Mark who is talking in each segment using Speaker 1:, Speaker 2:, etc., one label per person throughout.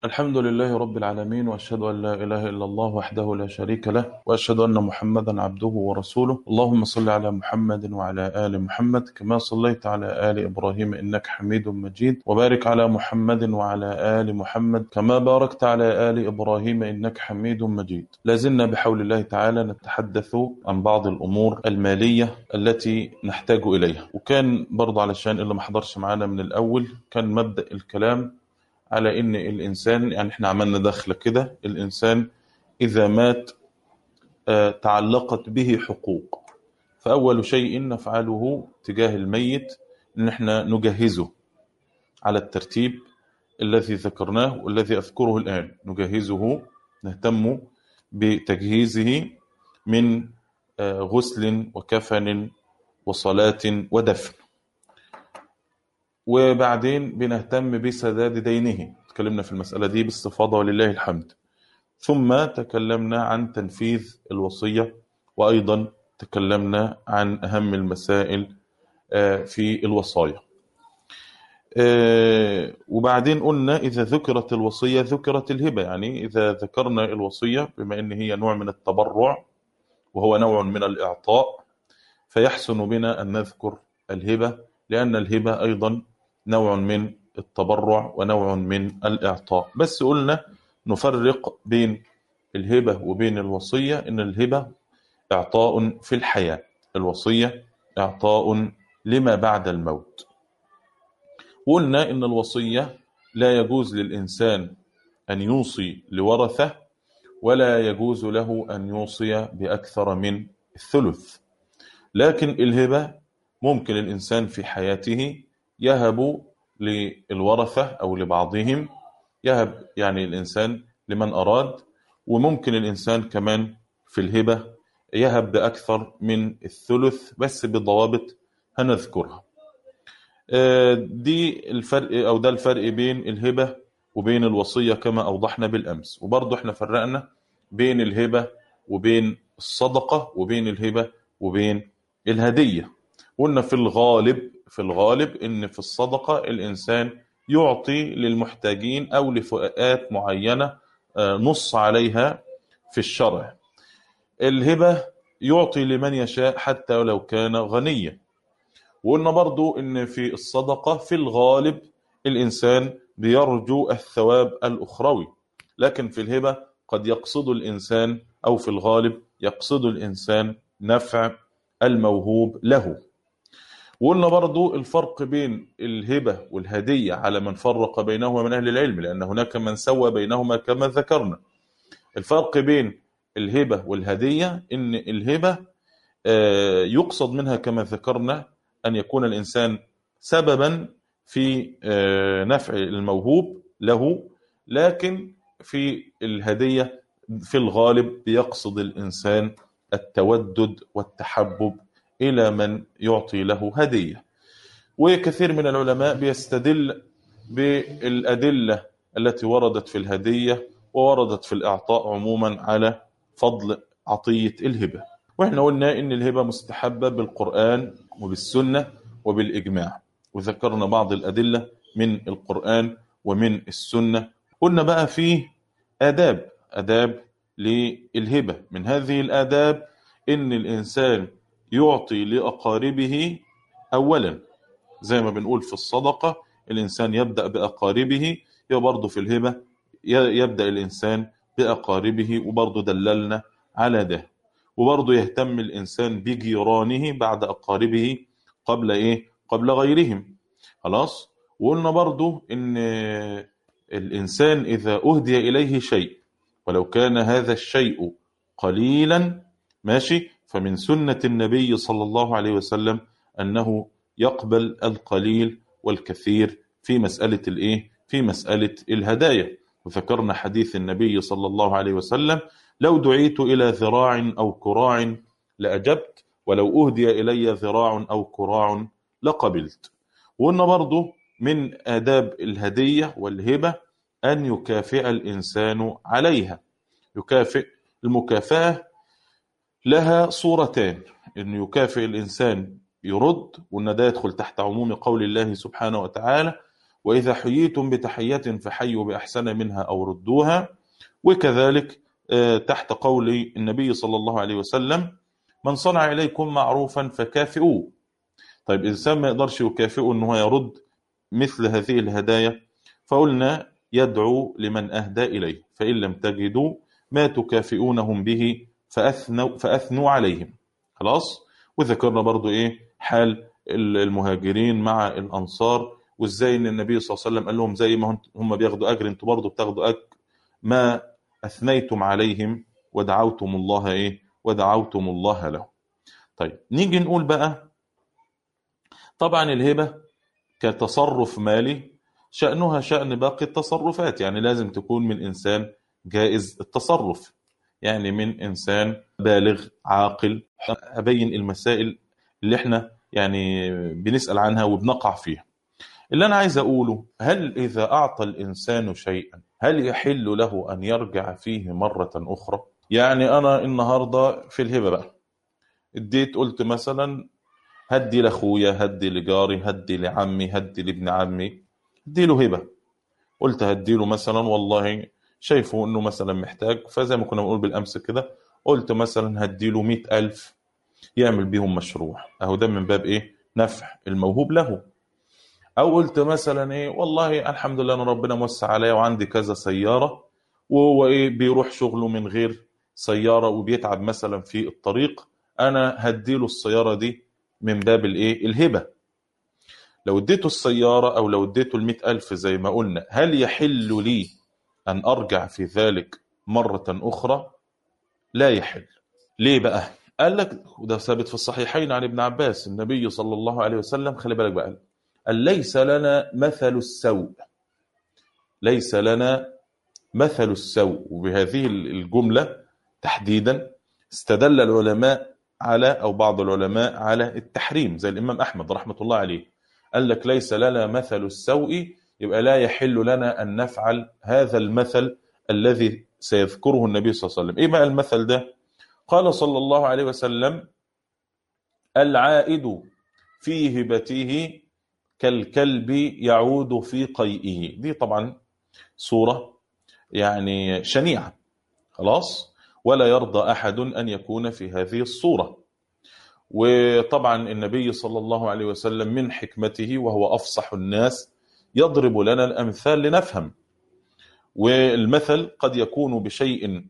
Speaker 1: الحمد لله رب العالمين وأشهد أن لا إله إلا الله وحده لا شريك له وأشهد أن محمدا عبده ورسوله اللهم صل على محمد وعلى آل محمد كما صليت على آل إبراهيم إنك حميد مجيد وبارك على محمد وعلى آل محمد كما باركت على آل إبراهيم إنك حميد مجيد لازلنا بحول الله تعالى نتحدث عن بعض الأمور المالية التي نحتاج إليها وكان برضه علشان اللي ما حضرش معانا من الأول كان مبدأ الكلام على ان الانسان يعني احنا عملنا دخله كده الانسان اذا مات آه، تعلقت به حقوق فاول شيء نفعله تجاه الميت ان احنا نجهزه على الترتيب الذي ذكرناه والذي اذكره الان نجهزه نهتم بتجهيزه من آه، غسل وكفن وصلاه ودفن وبعدين بنهتم بسداد دينه تكلمنا في المسألة دي باستفاضة ولله الحمد ثم تكلمنا عن تنفيذ الوصية وأيضا تكلمنا عن أهم المسائل آه، في الوصايا آه، وبعدين قلنا إذا ذكرت الوصية ذكرت الهبة يعني إذا ذكرنا الوصية بما أن هي نوع من التبرع وهو نوع من الإعطاء فيحسن بنا أن نذكر الهبة لأن الهبة أيضا نوع من التبرع ونوع من الإعطاء بس قلنا نفرق بين الهبة وبين الوصية إن الهبة إعطاء في الحياة الوصية إعطاء لما بعد الموت وقلنا إن الوصية لا يجوز للإنسان أن يوصي لورثة ولا يجوز له أن يوصي بأكثر من الثلث لكن الهبة ممكن الإنسان في حياته يهب للورثة أو لبعضهم يهب يعني الإنسان لمن أراد وممكن الإنسان كمان في الهبة يهب بأكثر من الثلث بس بضوابط هنذكرها آه، دي الفرق أو ده الفرق بين الهبة وبين الوصية كما أوضحنا بالأمس وبرضه احنا فرقنا بين الهبة وبين الصدقة وبين الهبة وبين الهدية قلنا في الغالب في الغالب ان في الصدقة الانسان يعطي للمحتاجين او لفئات معينة آه، نص عليها في الشرع الهبة يعطي لمن يشاء حتى لو كان غنيا وقلنا برضو ان في الصدقة في الغالب الانسان بيرجو الثواب الاخروي لكن في الهبة قد يقصد الانسان او في الغالب يقصد الانسان نفع الموهوب له وقلنا برضو الفرق بين الهبة والهدية على من فرق بينهما من أهل العلم لأن هناك من سوى بينهما كما ذكرنا الفرق بين الهبة والهدية إن الهبة آه، يقصد منها كما ذكرنا أن يكون الإنسان سببا في آه، نفع الموهوب له لكن في الهدية في الغالب بيقصد الإنسان التودد والتحبب إلى من يعطي له هدية وكثير من العلماء بيستدل بالأدلة التي وردت في الهدية ووردت في الإعطاء عموما على فضل عطية الهبة وإحنا قلنا إن الهبة مستحبة بالقرآن وبالسنة وبالإجماع وذكرنا بعض الأدلة من القرآن ومن السنة قلنا بقى فيه آداب آداب للهبة من هذه الآداب إن الإنسان يعطي لأقاربه أولا زي ما بنقول في الصدقة الإنسان يبدأ بأقاربه برضه في الهبة يبدأ الإنسان بأقاربه وبرضه دللنا على ده وبرضه يهتم الإنسان بجيرانه بعد أقاربه قبل إيه؟ قبل غيرهم خلاص وقلنا برضه إن الإنسان إذا أهدي إليه شيء ولو كان هذا الشيء قليلا ماشي فمن سنة النبي صلى الله عليه وسلم أنه يقبل القليل والكثير في مسألة الإيه؟ في مسألة الهدايا وذكرنا حديث النبي صلى الله عليه وسلم لو دعيت إلى ذراع أو كراع لأجبت ولو أهدي إلي ذراع أو كراع لقبلت وقلنا برضو من آداب الهدية والهبة أن يكافئ الإنسان عليها يكافئ المكافأة لها صورتان أن يكافئ الإنسان يرد وأن ده يدخل تحت عموم قول الله سبحانه وتعالى وإذا حييتم بتحية فحيوا بأحسن منها أو ردوها وكذلك آه، تحت قول النبي صلى الله عليه وسلم من صنع إليكم معروفا فكافئوه طيب إنسان ما يقدرش يكافئه أنه يرد مثل هذه الهدايا فقلنا يدعو لمن أهدى إليه فإن لم تجدوا ما تكافئونهم به فأثنوا, فأثنوا عليهم خلاص وذكرنا برضو إيه حال المهاجرين مع الأنصار وإزاي إن النبي صلى الله عليه وسلم قال لهم زي ما هم بياخدوا أجر أنتوا برضو بتاخدوا أجر ما أثنيتم عليهم ودعوتم الله إيه ودعوتم الله له طيب نيجي نقول بقى طبعا الهبة كتصرف مالي شأنها شأن باقي التصرفات يعني لازم تكون من إنسان جائز التصرف يعني من إنسان بالغ عاقل أبين المسائل اللي احنا يعني بنسأل عنها وبنقع فيها اللي أنا عايز أقوله هل إذا أعطى الإنسان شيئا هل يحل له أن يرجع فيه مرة أخرى يعني أنا النهاردة في الهبة بقى اديت قلت مثلا هدي لاخويا هدي لجاري هدي لعمي هدي لابن عمي هدي له هبه قلت هدي له مثلا والله شايفه انه مثلا محتاج فزي ما كنا بنقول بالامس كده قلت مثلا هدي له 100000 يعمل بيهم مشروع اهو ده من باب ايه نفع الموهوب له او قلت مثلا ايه والله الحمد لله انا ربنا موسع عليا وعندي كذا سياره وهو ايه بيروح شغله من غير سياره وبيتعب مثلا في الطريق انا هديله السياره دي من باب الايه الهبه لو اديته السياره او لو اديته ال ألف زي ما قلنا هل يحل لي ان ارجع في ذلك مره اخرى لا يحل ليه بقى قال لك وده ثابت في الصحيحين عن ابن عباس النبي صلى الله عليه وسلم خلي بالك بقى قال ليس لنا مثل السوء ليس لنا مثل السوء وبهذه الجملة تحديدا استدل العلماء على أو بعض العلماء على التحريم زي الإمام أحمد رحمة الله عليه قال لك ليس لنا مثل السوء يبقى لا يحل لنا أن نفعل هذا المثل الذي سيذكره النبي صلى الله عليه وسلم إيه بقى المثل ده قال صلى الله عليه وسلم العائد في هبته كالكلب يعود في قيئه دي طبعا صورة يعني شنيعة خلاص ولا يرضى أحد أن يكون في هذه الصورة وطبعا النبي صلى الله عليه وسلم من حكمته وهو أفصح الناس يضرب لنا الأمثال لنفهم والمثل قد يكون بشيء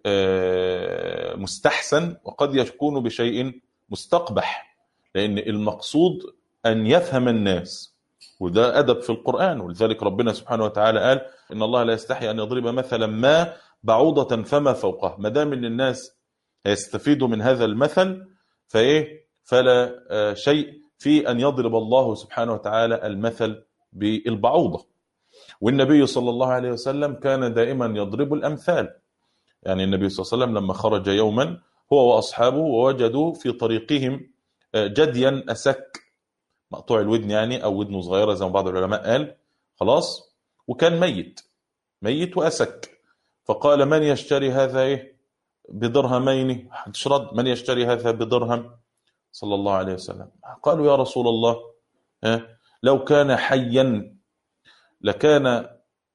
Speaker 1: مستحسن وقد يكون بشيء مستقبح لأن المقصود أن يفهم الناس وده أدب في القرآن ولذلك ربنا سبحانه وتعالى قال إن الله لا يستحي أن يضرب مثلا ما بعوضة فما فوقه ما دام ان الناس هيستفيدوا من هذا المثل فايه فلا شيء في ان يضرب الله سبحانه وتعالى المثل بالبعوضة والنبي صلى الله عليه وسلم كان دائما يضرب الامثال يعني النبي صلى الله عليه وسلم لما خرج يوما هو واصحابه ووجدوا في طريقهم جديا اسك مقطوع الودن يعني او ودنه صغيره زي ما بعض العلماء قال خلاص وكان ميت ميت واسك فقال من يشتري هذا ايه بدرهمين تشرد من يشتري هذا بدرهم صلى الله عليه وسلم قالوا يا رسول الله لو كان حيا لكان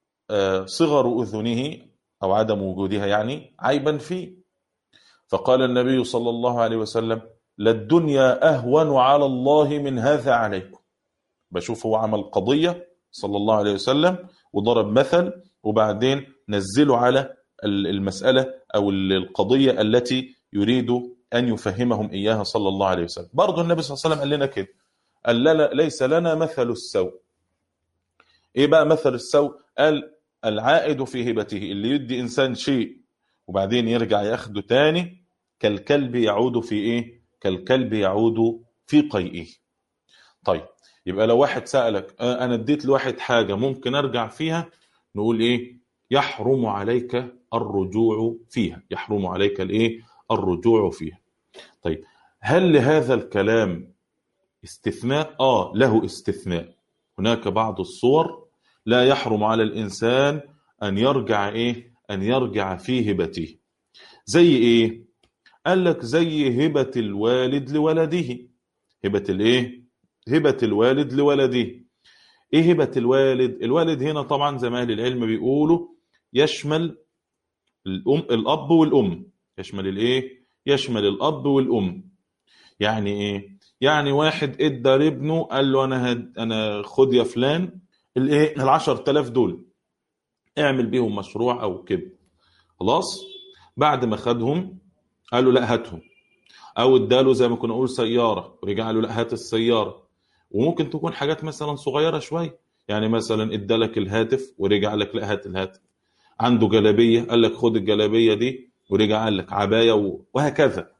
Speaker 1: صغر أذنه أو عدم وجودها يعني عيبا فيه فقال النبي صلى الله عليه وسلم للدنيا أهون على الله من هذا عليكم بشوف هو عمل قضية صلى الله عليه وسلم وضرب مثل وبعدين نزلوا على المسألة أو القضية التي يريد أن يفهمهم إياها صلى الله عليه وسلم برضو النبي صلى الله عليه وسلم قال لنا كده قال لا ليس لنا مثل السوء إيه بقى مثل السوء قال العائد في هبته اللي يدي إنسان شيء وبعدين يرجع ياخده تاني كالكلب يعود في إيه كالكلب يعود في قيئه طيب يبقى لو واحد سألك أنا اديت لواحد حاجة ممكن أرجع فيها نقول إيه يحرم عليك الرجوع فيها يحرم عليك الايه الرجوع فيها طيب هل لهذا الكلام استثناء اه له استثناء هناك بعض الصور لا يحرم على الانسان ان يرجع ايه ان يرجع في هبته زي ايه قال لك زي هبه الوالد لولده هبه الايه هبه الوالد لولده ايه هبه الوالد الوالد هنا طبعا زي ما اهل العلم بيقولوا يشمل الام الاب والام يشمل الايه يشمل الاب والام يعني ايه يعني واحد ادى لابنه قال له انا هد انا خد يا فلان الايه ال 10000 دول اعمل بيهم مشروع او كده خلاص بعد ما خدهم قال له لا هاتهم او اداله زي ما كنا نقول سياره ورجع له لا هات السياره وممكن تكون حاجات مثلا صغيره شويه يعني مثلا ادالك الهاتف ورجع لك لا هات الهاتف عنده جلابيه قال لك خد الجلابيه دي ورجع قال لك عبايه و- وهكذا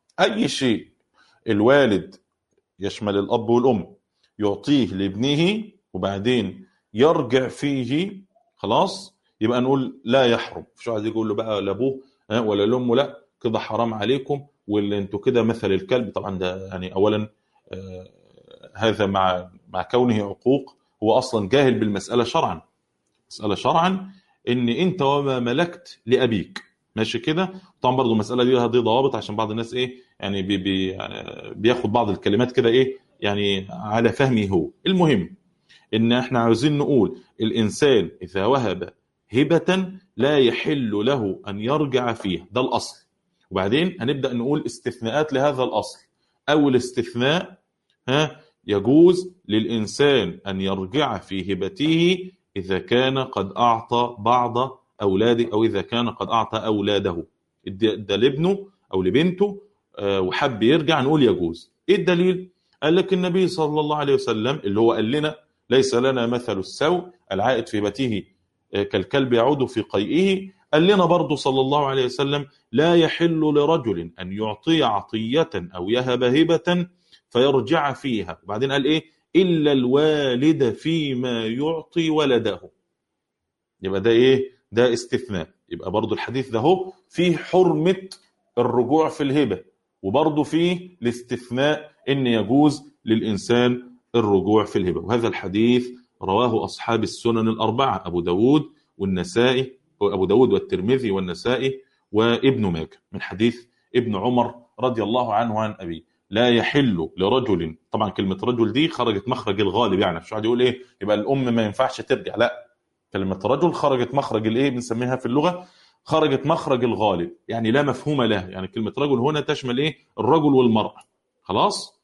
Speaker 1: اي شيء الوالد يشمل الاب والام يعطيه لابنه وبعدين يرجع فيه خلاص يبقى نقول لا يحرم مش واحد يقول له بقى لابوه ها، ولا لامه لا كده حرام عليكم واللي انتوا كده مثل الكلب طبعا ده يعني اولا آه، هذا مع مع كونه عقوق هو اصلا جاهل بالمساله شرعا مساله شرعا ان انت وما ملكت لابيك ماشي كده طبعا برضو المساله دي لها دي ضوابط عشان بعض الناس ايه يعني بي بي يعني بياخد بعض الكلمات كده ايه يعني على فهمه هو المهم ان احنا عاوزين نقول الانسان اذا وهب هبه لا يحل له ان يرجع فيها ده الاصل وبعدين هنبدا نقول استثناءات لهذا الاصل اول استثناء ها يجوز للانسان ان يرجع في هبته اذا كان قد اعطى بعض اولاده او اذا كان قد اعطى اولاده ده ده لابنه او لبنته آه، وحب يرجع نقول يجوز ايه الدليل قال لك النبي صلى الله عليه وسلم اللي هو قال لنا ليس لنا مثل السوء العائد في هبته آه، كالكلب يعود في قيئه قال لنا برضه صلى الله عليه وسلم لا يحل لرجل ان يعطي عطيه او يهب هبه فيرجع فيها وبعدين قال ايه الا الوالد فيما يعطي ولده يبقى ده ايه ده استثناء يبقى برضو الحديث ده هو فيه حرمه الرجوع في الهبه وبرضو فيه الاستثناء ان يجوز للانسان الرجوع في الهبه وهذا الحديث رواه اصحاب السنن الاربعه ابو داود والنسائي ابو داود والترمذي والنسائي وابن ماجه من حديث ابن عمر رضي الله عنه عن ابيه لا يحل لرجل طبعا كلمه رجل دي خرجت مخرج الغالب يعني مش واحد يقول ايه يبقى الام ما ينفعش ترجع لا كلمه رجل خرجت مخرج الايه بنسميها في اللغه خرجت مخرج الغالب يعني لا مفهوم له يعني كلمه رجل هنا تشمل ايه الرجل والمراه خلاص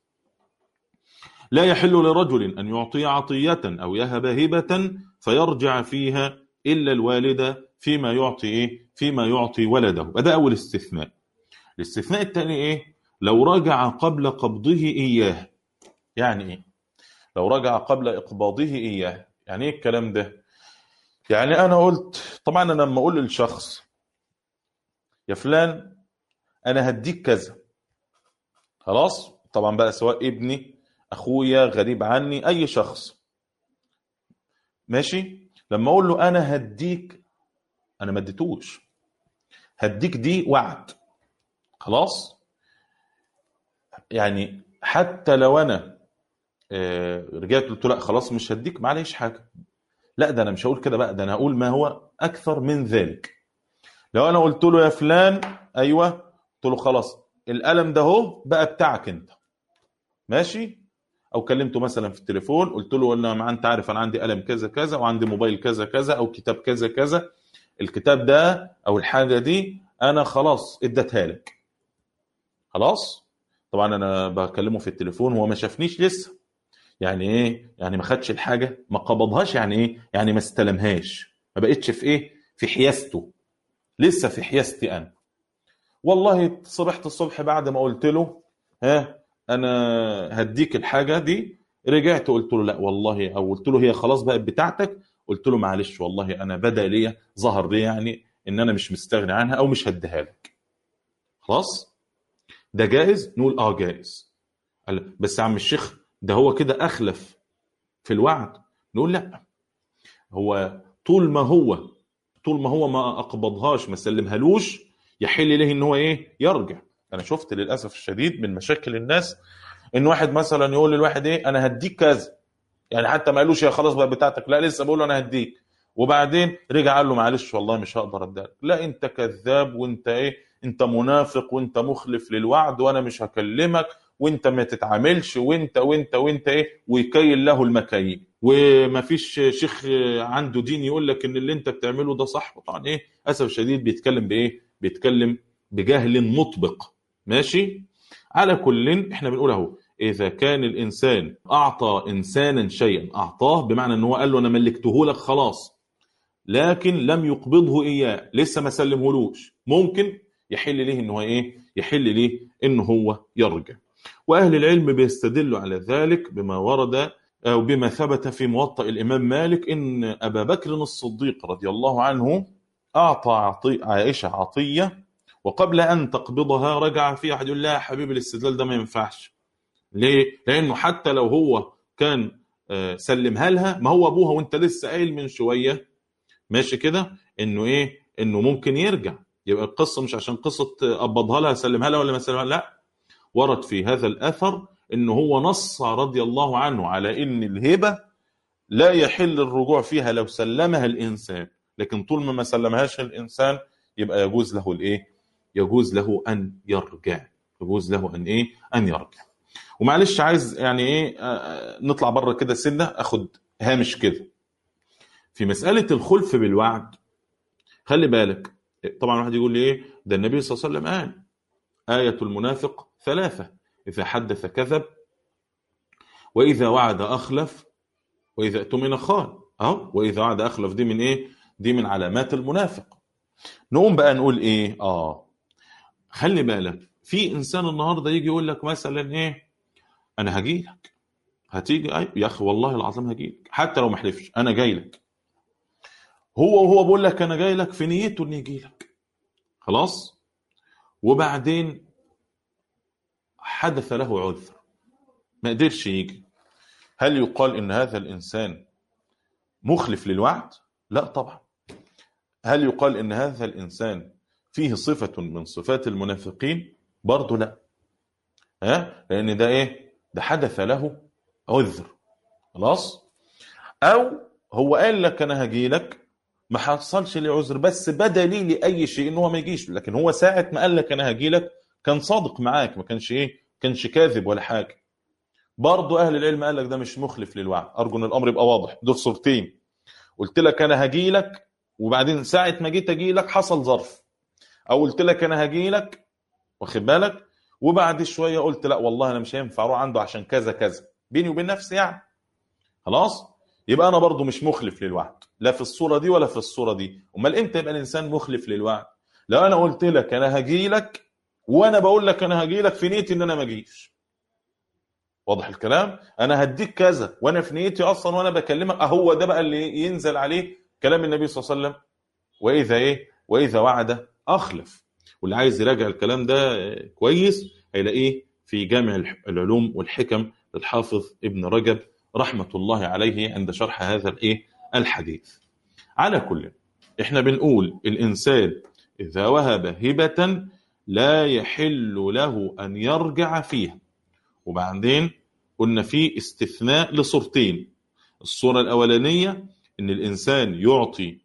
Speaker 1: لا يحل لرجل ان يعطي عطيه او يهب هبه فيرجع فيها الا الوالد فيما يعطي ايه فيما يعطي ولده وده اول استثناء الاستثناء الثاني ايه لو رجع قبل قبضه اياه يعني ايه لو رجع قبل اقباضه اياه يعني ايه الكلام ده يعني انا قلت طبعا انا لما اقول للشخص يا فلان انا هديك كذا خلاص طبعا بقى سواء ابني اخويا غريب عني اي شخص ماشي لما اقول له انا هديك انا ما اديتوش هديك دي وعد خلاص يعني حتى لو انا آه، رجعت قلت له لا خلاص مش هديك معلش حاجه لا ده انا مش هقول كده بقى ده انا هقول ما هو اكثر من ذلك لو انا قلت له يا فلان ايوه قلت له خلاص القلم ده اهو بقى بتاعك انت ماشي او كلمته مثلا في التليفون قلت له والله ما انت عارف انا عندي قلم كذا كذا وعندي موبايل كذا كذا او كتاب كذا كذا الكتاب ده او الحاجه دي انا خلاص اديتها لك خلاص طبعا انا بكلمه في التليفون هو ما شافنيش لسه يعني ايه يعني ما خدش الحاجه ما قبضهاش يعني ايه يعني ما استلمهاش ما بقتش في ايه في حيازته لسه في حيازتي انا والله صبحت الصبح بعد ما قلت له ها انا هديك الحاجه دي رجعت قلت له لا والله او قلت له هي خلاص بقت بتاعتك قلت له معلش والله انا بدا لي ظهر لي يعني ان انا مش مستغني عنها او مش هديها لك خلاص ده جائز نقول اه جائز قال بس يا عم الشيخ ده هو كده اخلف في الوعد نقول لا هو طول ما هو طول ما هو ما اقبضهاش ما سلمهالوش يحل له ان هو ايه يرجع انا شفت للاسف الشديد من مشاكل الناس ان واحد مثلا يقول للواحد ايه انا هديك كذا يعني حتى ما قالوش يا خلاص بقى بتاعتك لا لسه بقول له انا هديك وبعدين رجع قال له معلش والله مش هقدر اديها لك لا انت كذاب وانت ايه انت منافق وانت مخلف للوعد وانا مش هكلمك وانت ما تتعاملش وانت وانت وانت ايه ويكيل له المكاييل وما فيش شيخ عنده دين يقول لك ان اللي انت بتعمله ده صح طبعا ايه اسف شديد بيتكلم بايه بيتكلم بجهل مطبق ماشي على كل احنا بنقول اهو اذا كان الانسان اعطى انسانا شيئا اعطاه بمعنى ان هو قال له انا ملكته لك خلاص لكن لم يقبضه اياه لسه ما سلمهولوش ممكن يحل ليه ان هو ايه يحل ليه ان هو يرجع واهل العلم بيستدلوا على ذلك بما ورد او بما ثبت في موطأ الامام مالك ان ابا بكر الصديق رضي الله عنه اعطى عطي عائشه عطيه وقبل ان تقبضها رجع في احد يقول لها حبيبي الاستدلال ده ما ينفعش ليه؟ لانه حتى لو هو كان سلمها لها ما هو ابوها وانت لسه قايل من شويه ماشي كده انه ايه؟ انه ممكن يرجع يبقى القصه مش عشان قصه قبضها لها سلمها لها ولا ما سلمها لا ورد في هذا الاثر انه هو نص رضي الله عنه على ان الهبه لا يحل الرجوع فيها لو سلمها الانسان لكن طول ما ما سلمهاش الانسان يبقى يجوز له الايه؟ يجوز له ان يرجع يجوز له ان ايه؟ ان يرجع ومعلش عايز يعني ايه نطلع بره كده سنه اخد هامش كده في مساله الخلف بالوعد خلي بالك طبعا واحد يقول لي ايه ده النبي صلى الله عليه وسلم قال آية المنافق ثلاثة إذا حدث كذب وإذا وعد أخلف وإذا اؤتمن خان أهو وإذا وعد أخلف دي من إيه؟ دي من علامات المنافق نقوم بقى نقول إيه؟ آه خلي بالك في إنسان النهاردة يجي يقول لك مثلا إيه؟ أنا هجي لك هتيجي أي يا أخي والله العظيم هجي لك حتى لو ما حلفش أنا جاي لك هو وهو بيقول لك أنا جاي لك في نيته إنه يجي لك خلاص وبعدين حدث له عذر ما قدرش يجي هل يقال ان هذا الانسان مخلف للوعد لا طبعا هل يقال ان هذا الانسان فيه صفه من صفات المنافقين برضه لا ها لان ده ايه ده حدث له عذر خلاص او هو قال لك انا هجي لك ما حصلش لي عذر بس بدلي لاي شيء ان هو ما يجيش لكن هو ساعه ما قال لك انا هجي لك كان صادق معاك ما كانش ايه كانش كاذب ولا حاجه برضه اهل العلم قال لك ده مش مخلف للوعد ارجو ان الامر يبقى واضح دول صورتين قلت لك انا هجي لك وبعدين ساعه ما جيت اجي لك حصل ظرف او قلت لك انا هجي لك واخد بالك وبعد شويه قلت لا والله انا مش هينفع اروح عنده عشان كذا كذا بيني وبين نفسي يعني خلاص يبقى انا برضه مش مخلف للوعد لا في الصوره دي ولا في الصوره دي امال امتى يبقى الانسان مخلف للوعد لو انا قلت لك انا هجي لك وانا بقول لك انا هجي لك في نيتي ان انا ما اجيش واضح الكلام انا هديك كذا وانا في نيتي اصلا وانا بكلمك اهو ده بقى اللي ينزل عليه كلام النبي صلى الله عليه وسلم واذا ايه واذا وعد اخلف واللي عايز يراجع الكلام ده كويس هيلاقيه في جامع العلوم والحكم للحافظ ابن رجب رحمه الله عليه عند شرح هذا الايه الحديث على كل احنا بنقول الانسان اذا وهب هبه لا يحل له ان يرجع فيها وبعدين قلنا في استثناء لصورتين الصوره الاولانيه ان الانسان يعطي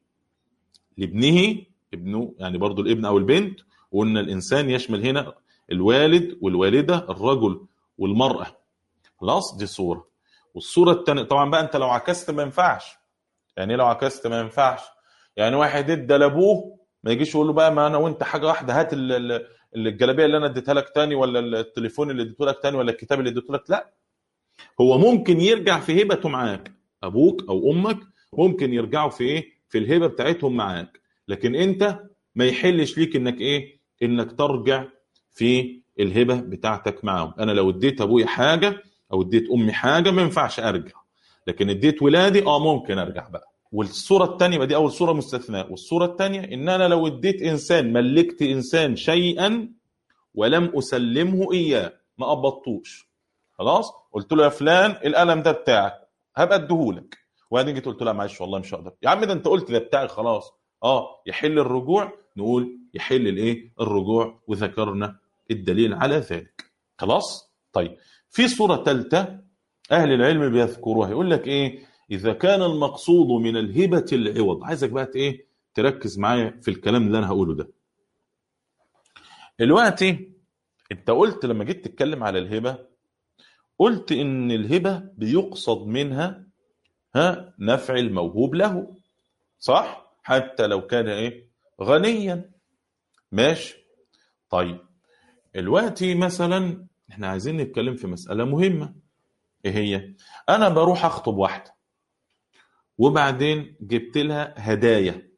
Speaker 1: لابنه ابنه يعني برضو الابن او البنت وقلنا الانسان يشمل هنا الوالد والوالده الرجل والمراه خلاص دي صوره والصوره الثانيه طبعا بقى انت لو عكست ما ينفعش يعني لو عكست ما ينفعش يعني واحد ادى لابوه ما يجيش يقول له بقى ما انا وانت حاجه واحده هات الجلابيه اللي انا اديتها لك تاني ولا التليفون اللي اديته لك تاني ولا الكتاب اللي اديته لك لا هو ممكن يرجع في هبته معاك ابوك او امك ممكن يرجعوا في ايه في الهبه بتاعتهم معاك لكن انت ما يحلش ليك انك ايه انك ترجع في الهبه بتاعتك معاهم انا لو اديت ابويا حاجه او اديت امي حاجه ما ينفعش ارجع لكن اديت ولادي اه ممكن ارجع بقى والصوره الثانيه دي اول صوره مستثناء والصوره الثانيه ان انا لو اديت انسان ملكت انسان شيئا ولم اسلمه اياه ما قبضتوش خلاص قلت له يا فلان القلم ده بتاعك هبقى اديهولك وبعدين جيت قلت له معلش والله مش هقدر يا عم ده انت قلت ده بتاعي خلاص اه يحل الرجوع نقول يحل الايه الرجوع وذكرنا الدليل على ذلك خلاص طيب في صوره ثالثه اهل العلم بيذكروها يقول لك ايه اذا كان المقصود من الهبه العوض عايزك بقى ايه تركز معايا في الكلام اللي انا هقوله ده دلوقتي انت قلت لما جيت تتكلم على الهبه قلت ان الهبه بيقصد منها ها نفع الموهوب له صح حتى لو كان ايه غنيا ماشي طيب دلوقتي مثلا احنا عايزين نتكلم في مسألة مهمة ايه هي انا بروح اخطب واحدة وبعدين جبت لها هدايا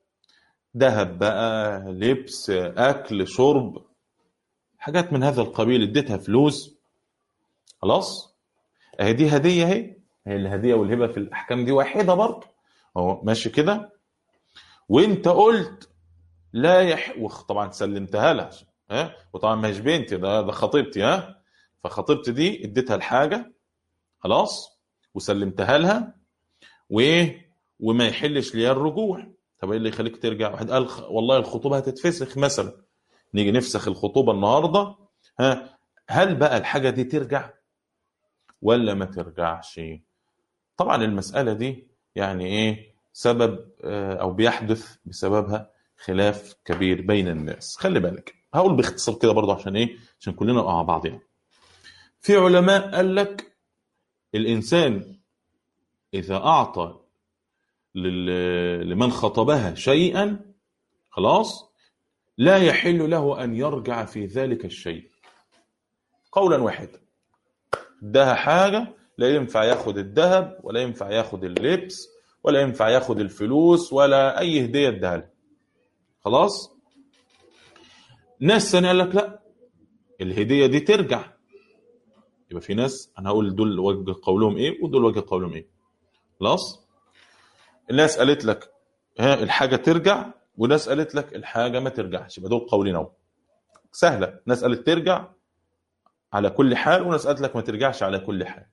Speaker 1: ذهب بقى لبس اكل شرب حاجات من هذا القبيل اديتها فلوس خلاص اهي دي هديه اهي هي الهديه والهبه في الاحكام دي واحده برضه اهو ماشي كده وانت قلت لا يح وطبعا سلمتها لها ها وطبعا ما هيش بنتي ده ده خطيبتي ها فخطيبتي دي اديتها الحاجه خلاص وسلمتها لها وايه وما يحلش ليها الرجوع طب ايه اللي يخليك ترجع واحد قال خ- والله الخطوبه هتتفسخ مثلا نيجي نفسخ الخطوبه النهارده ها هل بقى الحاجه دي ترجع ولا ما ترجعش طبعا المساله دي يعني ايه سبب آه، او بيحدث بسببها خلاف كبير بين الناس خلي بالك هقول باختصار كده برضه عشان ايه عشان كلنا مع بعض يعني في علماء قال لك الانسان اذا اعطى لل- لمن خطبها شيئا خلاص لا يحل له ان يرجع في ذلك الشيء قولا واحدا اداها حاجه لا ينفع ياخد الذهب ولا ينفع ياخد اللبس ولا ينفع ياخد الفلوس ولا اي هديه اداها لها خلاص ناس ثانيه قال لك لا الهديه دي ترجع يبقى في ناس انا هقول دول وجه قولهم ايه ودول وجه قولهم ايه خلاص الناس قالت لك ها الحاجه ترجع وناس قالت لك الحاجه ما ترجعش يبقى دول قولين اهو سهله ناس قالت ترجع على كل حال وناس قالت لك ما ترجعش على كل حال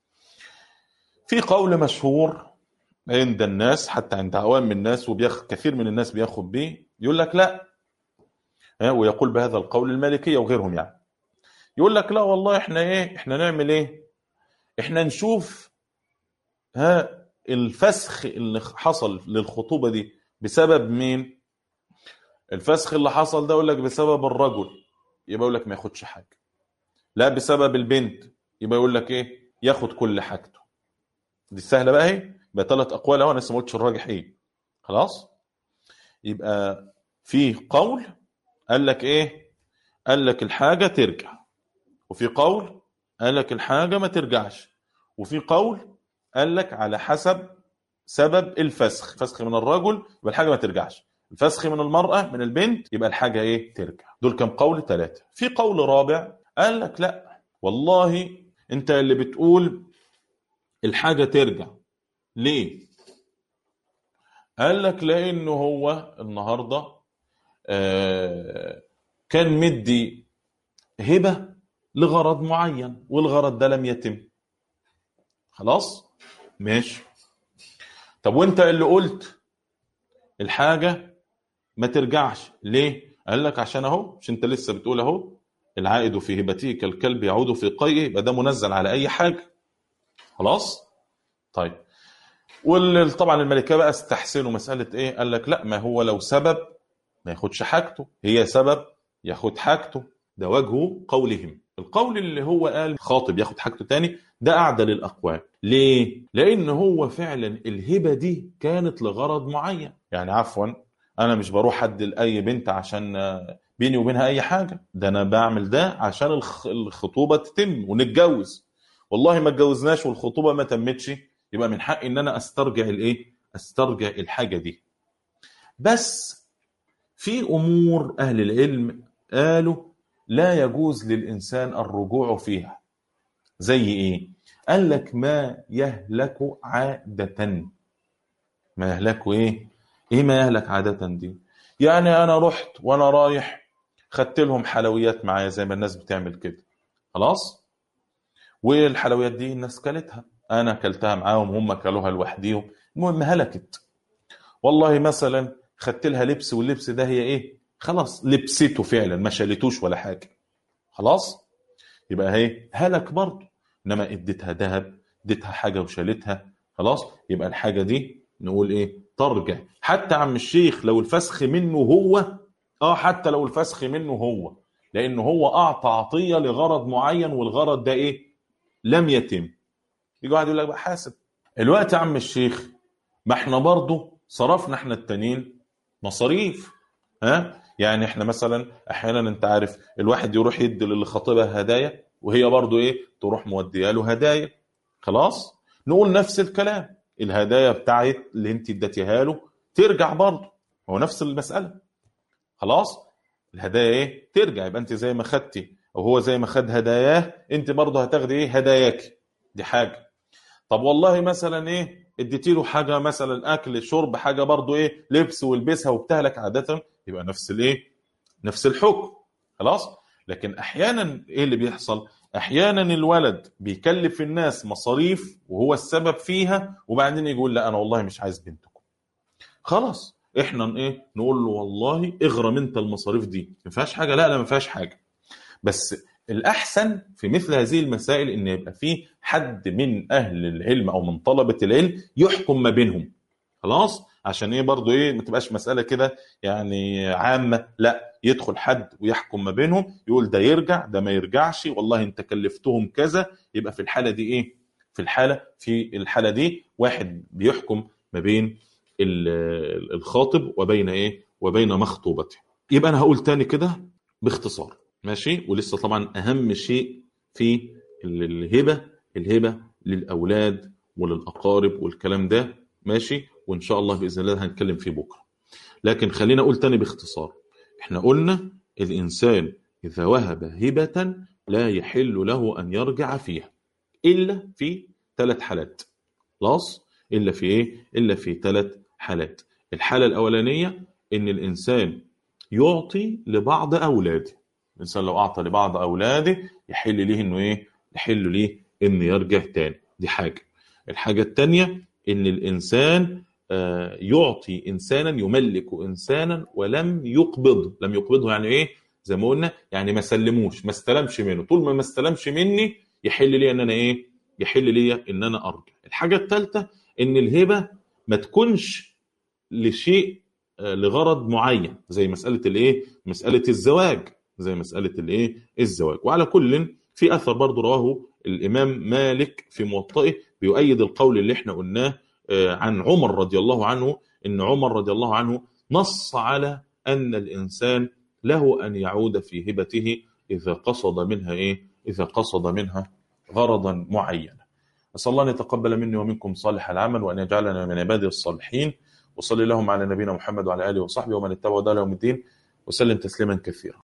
Speaker 1: في قول مشهور عند الناس حتى عند عوام الناس وبياخ كثير من الناس بياخد بيه يقول لك لا ها، ويقول بهذا القول المالكيه وغيرهم يعني يقول لك لا والله احنا ايه احنا نعمل ايه احنا نشوف ها الفسخ اللي حصل للخطوبه دي بسبب مين الفسخ اللي حصل ده يقول لك بسبب الرجل يبقى يقول لك ما ياخدش حاجه لا بسبب البنت يبقى يقول لك ايه ياخد كل حاجته دي سهله بقى اهي يبقى ثلاث اقوال اهو انا لسه ما قلتش الراجح ايه خلاص يبقى في قول قال لك ايه قال لك الحاجه ترجع وفي قول قال لك الحاجه ما ترجعش وفي قول قال لك على حسب سبب الفسخ فسخ من الرجل يبقى الحاجه ما ترجعش الفسخ من المراه من البنت يبقى الحاجه ايه ترجع دول كم قول ثلاثه في قول رابع قال لك لا والله انت اللي بتقول الحاجه ترجع ليه قال لك لانه هو النهارده آه، كان مدي هبه لغرض معين والغرض ده لم يتم خلاص ماشي طب وانت اللي قلت الحاجه ما ترجعش ليه قال لك عشان اهو مش انت لسه بتقول اهو العائد في هبته كالكلب يعود في قيئه يبقى ده منزل على اي حاجه خلاص طيب وطبعا الملكه بقى استحسنوا مساله ايه قال لك لا ما هو لو سبب ما ياخدش حاجته هي سبب ياخد حاجته ده وجه قولهم القول اللي هو قال خاطب ياخد حاجته تاني ده اعدل الاقوال ليه لان هو فعلا الهبه دي كانت لغرض معين يعني عفوا انا مش بروح ادي لاي بنت عشان آه، بيني وبينها اي حاجه ده انا بعمل ده عشان الخ- الخطوبه تتم ونتجوز والله ما اتجوزناش والخطوبه ما تمتش يبقى من حقي ان انا استرجع الايه استرجع الحاجه دي بس في امور اهل العلم قالوا لا يجوز للانسان الرجوع فيها زي ايه قال لك ما يهلك عاده ما يهلك ايه ايه ما يهلك عاده دي يعني انا رحت وانا رايح خدت لهم حلويات معايا زي ما الناس بتعمل كده خلاص والحلويات دي الناس كلتها انا كلتها معاهم هم كلوها لوحديهم المهم هلكت والله مثلا خدت لها لبس واللبس ده هي ايه خلاص لبسته فعلا ما شالتوش ولا حاجه خلاص يبقى هي هلك برضه انما اديتها ذهب اديتها حاجه وشالتها خلاص يبقى الحاجه دي نقول ايه ترجع حتى عم الشيخ لو الفسخ منه هو اه حتى لو الفسخ منه هو لانه هو اعطى عطيه لغرض معين والغرض ده ايه لم يتم يجي واحد يقول لك بقى حاسب الوقت يا عم الشيخ ما احنا برضو صرفنا احنا التانيين مصاريف ها يعني احنا مثلا احيانا انت عارف الواحد يروح يدي للي خاطبها هدايا وهي برضو ايه تروح موديه له هدايا خلاص نقول نفس الكلام الهدايا بتاعت اللي انت اديتيها له ترجع برضو هو نفس المساله خلاص الهدايا ايه ترجع يبقى انت زي ما خدتي او هو زي ما خد هداياه انت برضه هتاخدي ايه هداياك دي حاجه طب والله مثلا ايه اديتي له حاجه مثلا اكل شرب حاجه برضه ايه لبس والبسها وبتهلك عاده يبقى نفس الايه نفس الحكم خلاص لكن احيانا ايه اللي بيحصل احيانا الولد بيكلف الناس مصاريف وهو السبب فيها وبعدين يقول لا انا والله مش عايز بنتكم خلاص احنا ايه نقول له والله اغرم انت المصاريف دي ما فيهاش حاجه لا لا ما فيهاش حاجه بس الاحسن في مثل هذه المسائل ان يبقى في حد من اهل العلم او من طلبه العلم يحكم ما بينهم خلاص عشان ايه برضو ايه ما تبقاش مساله كده يعني عامه لا يدخل حد ويحكم ما بينهم يقول ده يرجع ده ما يرجعش والله انت كلفتهم كذا يبقى في الحاله دي ايه في الحاله في الحاله دي واحد بيحكم ما بين الخاطب وبين ايه وبين مخطوبته يبقى انا هقول تاني كده باختصار ماشي ولسه طبعا اهم شيء في الهبه الهبه للاولاد وللاقارب والكلام ده ماشي وان شاء الله باذن الله هنتكلم فيه بكره لكن خلينا اقول تاني باختصار احنا قلنا الانسان اذا وهب هبه لا يحل له ان يرجع فيها الا في ثلاث حالات خلاص الا في ايه الا في ثلاث حالات الحاله الاولانيه ان الانسان يعطي لبعض اولاده الانسان لو اعطى لبعض اولاده يحل ليه انه ايه يحل ليه انه يرجع تاني دي حاجه الحاجه الثانيه ان الانسان يعطي انسانا يملك انسانا ولم يقبض لم يقبضه يعني ايه زي ما قلنا يعني ما سلموش ما استلمش منه طول ما ما استلمش مني يحل لي ان انا ايه يحل لي ان انا ارجع الحاجه الثالثه ان الهبه ما تكونش لشيء لغرض معين زي مساله الايه مساله الزواج زي مساله الايه الزواج وعلى كل في اثر برضه رواه الامام مالك في موطئه بيؤيد القول اللي احنا قلناه عن عمر رضي الله عنه ان عمر رضي الله عنه نص على ان الانسان له ان يعود في هبته اذا قصد منها ايه اذا قصد منها غرضا معينا اسال الله ان يتقبل مني ومنكم صالح العمل وان يجعلنا من عباده الصالحين وصلي اللهم على نبينا محمد وعلى اله وصحبه ومن اتبعه دار يوم الدين وسلم تسليما كثيرا